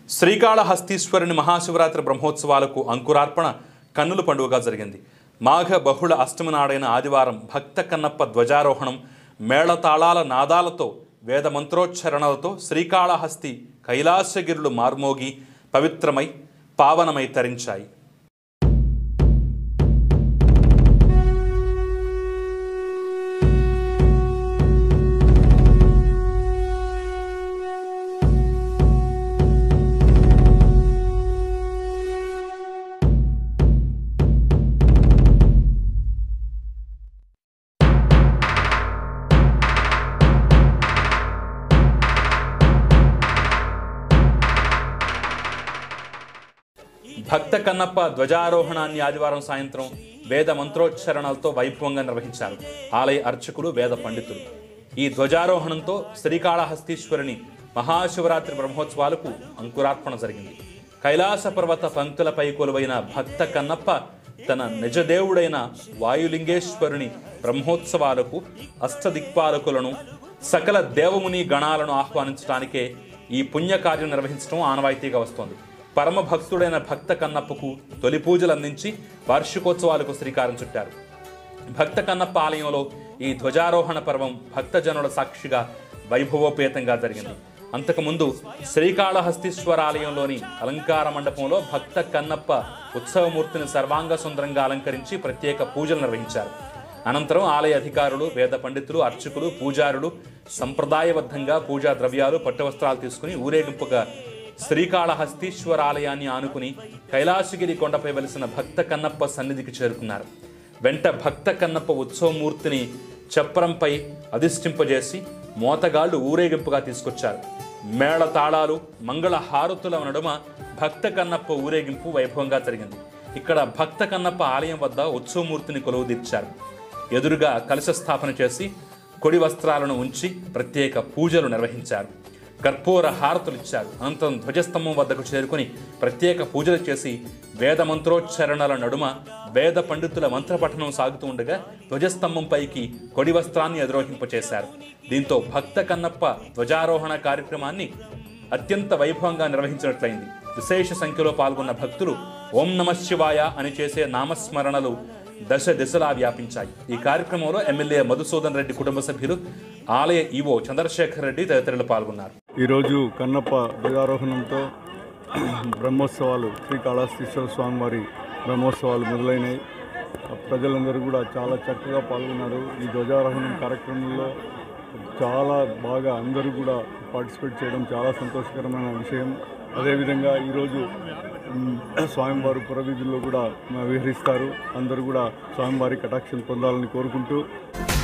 శ్రీకాళహస్తీశ్వరుని మహాశివరాత్రి బ్రహ్మోత్సవాలకు అంకురార్పణ కన్నుల పండుగగా జరిగింది మాఘ బహుళ అష్టమి నాడైన ఆదివారం భక్త కన్నప్ప ధ్వజారోహణం మేళతాళాల నాదాలతో వేద మంత్రోచ్చరణలతో శ్రీకాళహస్తి కైలాసగిరులు మార్మోగి పవిత్రమై పావనమై తరించాయి భక్త కన్నప్ప ధ్వజారోహణాన్ని ఆదివారం సాయంత్రం వేద మంత్రోచ్చరణలతో వైభవంగా నిర్వహించారు ఆలయ అర్చకులు వేద పండితులు ఈ ధ్వజారోహణంతో శ్రీకాళహస్తీశ్వరుని మహాశివరాత్రి బ్రహ్మోత్సవాలకు అంకురార్పణ జరిగింది కైలాస పర్వత పంక్తులపై కొలువైన భక్త కన్నప్ప తన నిజదేవుడైన వాయులింగేశ్వరుని బ్రహ్మోత్సవాలకు అష్టదిక్పాలకులను సకల దేవముని గణాలను ఆహ్వానించడానికే ఈ పుణ్యకార్యం నిర్వహించడం ఆనవాయితీగా వస్తోంది పరమ భక్తుడైన భక్త కన్నప్పకు తొలి పూజలు అందించి వార్షికోత్సవాలకు శ్రీకారం చుట్టారు భక్త కన్నప్ప ఆలయంలో ఈ ధ్వజారోహణ పర్వం భక్తజనుల సాక్షిగా వైభవోపేతంగా జరిగింది అంతకుముందు శ్రీకాళహస్తీశ్వర ఆలయంలోని అలంకార మండపంలో భక్త కన్నప్ప ఉత్సవమూర్తిని సర్వాంగ సుందరంగా అలంకరించి ప్రత్యేక పూజలు నిర్వహించారు అనంతరం ఆలయ అధికారులు వేద పండితులు అర్చకులు పూజారులు సంప్రదాయబద్ధంగా పూజా ద్రవ్యాలు పట్టువస్త్రాలు తీసుకుని ఊరేగింపుగా శ్రీకాళహస్తీశ్వర ఆలయాన్ని ఆనుకుని కైలాసగిరి కొండపై వెలిసిన భక్త కన్నప్ప సన్నిధికి చేరుకున్నారు వెంట భక్త కన్నప్ప ఉత్సవమూర్తిని చప్రంపై అధిష్ఠింపజేసి మోతగాళ్లు ఊరేగింపుగా తీసుకొచ్చారు మేళ తాళాలు మంగళ హారతుల నడుమ భక్త కన్నప్ప ఊరేగింపు వైభవంగా జరిగింది ఇక్కడ భక్త కన్నప్ప ఆలయం వద్ద ఉత్సవమూర్తిని కొలువు తీర్చారు ఎదురుగా కలశ స్థాపన చేసి కొడి వస్త్రాలను ఉంచి ప్రత్యేక పూజలు నిర్వహించారు కర్పూర హారతులు ఇచ్చారు అనంతరం ధ్వజస్తంభం వద్దకు చేరుకుని ప్రత్యేక పూజలు చేసి వేద మంత్రోచ్చరణల నడుమ వేద పండితుల మంత్రపఠనం సాగుతూ ఉండగా ధ్వజస్తంభం పైకి కొడి వస్త్రాన్ని అధిరోహింపచేశారు దీంతో భక్త కన్నప్ప ధ్వజారోహణ కార్యక్రమాన్ని అత్యంత వైభవంగా నిర్వహించినట్లయింది విశేష సంఖ్యలో పాల్గొన్న భక్తులు ఓం నమ శివాయ అని చేసే నామస్మరణలు దశ దిశలా వ్యాపించాయి ఈ కార్యక్రమంలో ఎమ్మెల్యే మధుసూదన్ రెడ్డి కుటుంబ సభ్యులు ఆలయ ఈవో చంద్రశేఖర్ రెడ్డి తదితరులు పాల్గొన్నారు ఈరోజు కన్నప్ప ధ్వజారోహణంతో బ్రహ్మోత్సవాలు శ్రీకాళహస్తీశ్వర స్వామివారి బ్రహ్మోత్సవాలు మొదలైనవి ప్రజలందరూ కూడా చాలా చక్కగా పాల్గొన్నారు ఈ ధ్వజారోహణం కార్యక్రమంలో చాలా బాగా అందరూ కూడా పార్టిసిపేట్ చేయడం చాలా సంతోషకరమైన విషయం అదేవిధంగా ఈరోజు మ్, స్వామివారు పురవీధుల్లో కూడా విహరిస్తారు అందరూ కూడా స్వామివారి కటాక్షం పొందాలని కోరుకుంటూ